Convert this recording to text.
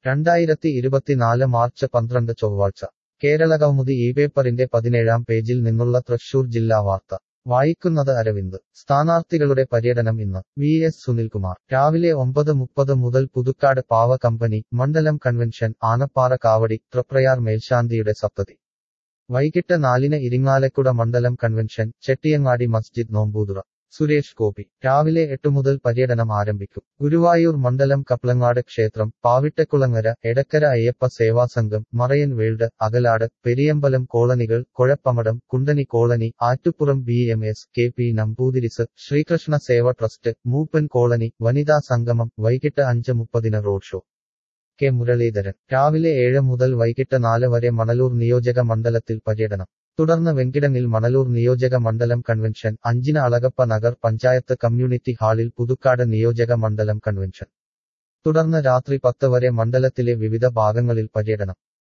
രണ്ടായിരത്തി ഇരുപത്തിനാല് മാർച്ച് പന്ത്രണ്ട് ചൊവ്വാഴ്ച കേരളകൗമുദി ഈ പേപ്പറിന്റെ പതിനേഴാം പേജിൽ നിന്നുള്ള തൃശൂർ ജില്ലാ വാർത്ത വായിക്കുന്നത് അരവിന്ദ് സ്ഥാനാർത്ഥികളുടെ പര്യടനം ഇന്ന് വി എസ് സുനിൽകുമാർ രാവിലെ ഒമ്പത് മുപ്പത് മുതൽ പുതുക്കാട് പാവ കമ്പനി മണ്ഡലം കൺവെൻഷൻ ആനപ്പാറ കാവടി തൃപ്രയാർ മേൽശാന്തിയുടെ സപ്തതി വൈകിട്ട് നാലിന് ഇരിങ്ങാലക്കുട മണ്ഡലം കൺവെൻഷൻ ചെട്ടിയങ്ങാടി മസ്ജിദ് നോമ്പൂതുറ സുരേഷ് ഗോപി രാവിലെ എട്ട് മുതൽ പര്യടനം ആരംഭിക്കും ഗുരുവായൂർ മണ്ഡലം കപ്ലങ്ങാട് ക്ഷേത്രം പാവിട്ടക്കുളങ്ങര എടക്കര അയ്യപ്പ സേവാസംഘം മറയൻ വേൾഡ് അകലാട് പെരിയമ്പലം കോളനികൾ Kozhappamadam Kundani colony Attupuram B M S K P Namboothiris Sreekrishna സേവ ട്രസ്റ്റ് മൂപ്പൻ കോളനി വനിതാ സംഗമം വൈകിട്ട് അഞ്ച് മുപ്പതിന് റോഡ് ഷോ കെ മുരളീധരൻ രാവിലെ ഏഴ് മുതൽ വൈകിട്ട് നാല് വരെ മണലൂർ നിയോജക മണ്ഡലത്തിൽ പര്യടനം തുടർന്ന് വെങ്കിടങ്ങിൽ മണലൂർ നിയോജക മണ്ഡലം കൺവെൻഷൻ അഞ്ചിന് അളഗപ്പ നഗർ പഞ്ചായത്ത് കമ്മ്യൂണിറ്റി ഹാളിൽ പുതുക്കാട് നിയോജക മണ്ഡലം കൺവെൻഷൻ തുടർന്ന് രാത്രി പത്ത് വരെ മണ്ഡലത്തിലെ വിവിധ ഭാഗങ്ങളിൽ പര്യടനം